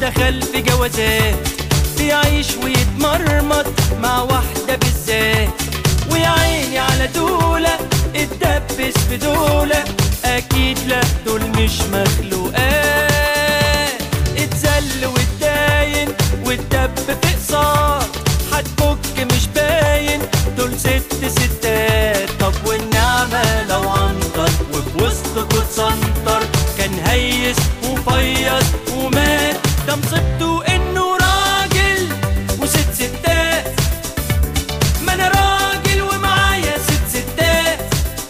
دخل في جوازات بيعيش ويتمرمط مع واحدة بالذات ويا عيني على دولة اتدبس في دولة أكيد لا دول مش مخلوقات اتذل واتداين واتدب في قصار هتفك مش باين دول ست ستات طب والنعمة لو عنطر وفي وسطكوا اتسنطر كان هيس وفيص ومات ده مصيبته انه راجل وست ستات ما انا راجل ومعايا ست ستات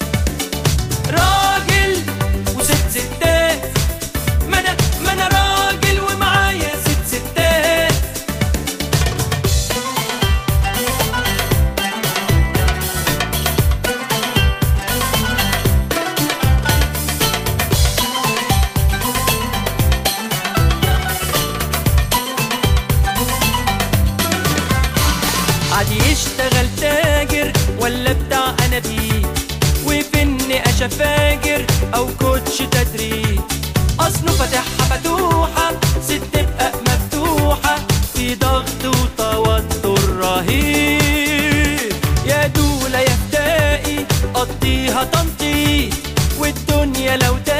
راجل وست ستات ما انا ما انا راجل ومعايا ست ستات عادي يشتغل تاجر ولا بتاع انابيب وفن اشفاجر او كوتش تدريب اصله فاتحها فتوحة ست تبقى مفتوحة في ضغط وتوتر رهيب يا دولة يا فدائي قضيها تنطيط والدنيا لو ده